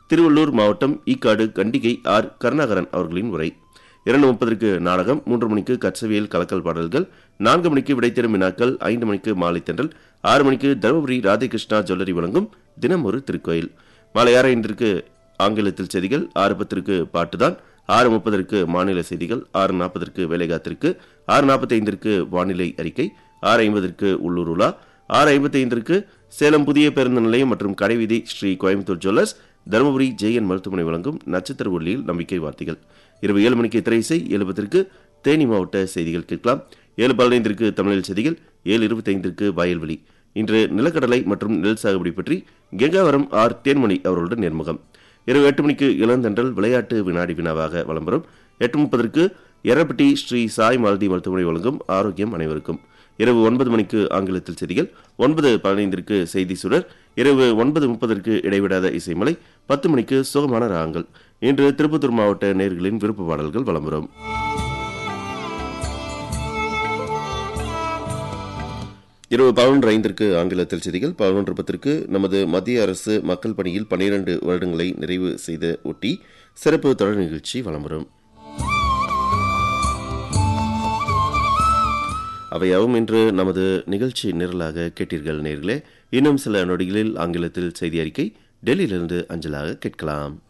திருவள்ளூர் மாவட்டம் ஈக்காடு கண்டிகை ஆர் கருணாகரன் அவர்களின் உரை இரண்டு முப்பதற்கு நாடகம் மூன்று மணிக்கு கட்சவியல் கலக்கல் பாடல்கள் நான்கு மணிக்கு விடைத்தெரும் வினாக்கள் ஐந்து மணிக்கு மாலை தென்றல் ஆறு மணிக்கு தருமபுரி ராதேகிருஷ்ணா ஜுவல்லரி வழங்கும் தினம் ஒரு திருக்கோயில் மாலை ஆறு ஐந்திற்கு ஆங்கிலத்தில் செய்திகள் ஆறு பத்திற்கு பாட்டுதான் ஆறு முப்பதற்கு மாநில செய்திகள் ஆறு நாற்பதற்கு வேலைகாத்திற்கு ஆறு நாற்பத்தி ஐந்திற்கு வானிலை அறிக்கை ஆறு ஐம்பதற்கு உள்ளூர் உலா ஆறு ஐம்பத்தி ஐந்திற்கு சேலம் புதிய பேருந்து நிலையம் மற்றும் கடைவீதி ஸ்ரீ கோயம்புத்தூர் ஜுவல்லர்ஸ் தருமபுரி ஜெயன் மருத்துவமனை வழங்கும் நட்சத்திர ஒளியில் நம்பிக்கை வார்த்தைகள் இரவு ஏழு மணிக்கு திரைசை ஏழு பத்திற்கு தேனி மாவட்ட செய்திகள் கேட்கலாம் ஏழு பதினைந்திற்கு தமிழில் செய்திகள் ஏழு இருபத்தைந்திற்கு வயல்வெளி இன்று நிலக்கடலை மற்றும் நெல் சாகுபடி பற்றி கெங்காவரம் ஆர் தேன்மணி அவர்களுடன் நேர்முகம் இரவு எட்டு மணிக்கு இளந்தண்டல் விளையாட்டு வினாடி வினாவாக வலம் எட்டு முப்பதற்கு எரப்பட்டி ஸ்ரீ சாய் மாலதி மருத்துவமனை வழங்கும் ஆரோக்கியம் அனைவருக்கும் இரவு ஒன்பது மணிக்கு ஆங்கிலத்தில் செய்திகள் ஒன்பது பதினைந்திற்கு செய்தி சுடர் இரவு ஒன்பது முப்பதற்கு இடைவிடாத இசைமலை பத்து மணிக்கு சுகமான ராகங்கள் இன்று திருப்பத்தூர் மாவட்ட நேர்களின் விருப்ப பாடல்கள் வலம் வரும் இரவு பதினொன்று ஐந்திற்கு ஆங்கிலத்தில் செய்திகள் பதினொன்று பத்திற்கு நமது மத்திய அரசு மக்கள் பணியில் பனிரெண்டு வருடங்களை நிறைவு செய்த ஒட்டி சிறப்பு தொடர் நிகழ்ச்சி வலம் வரும் அவையாவும் இன்று நமது நிகழ்ச்சி நிரலாக கேட்டீர்கள் நேர்களே இன்னும் சில நொடிகளில் ஆங்கிலத்தில் செய்தி அறிக்கை டெல்லியிலிருந்து அஞ்சலாக கேட்கலாம்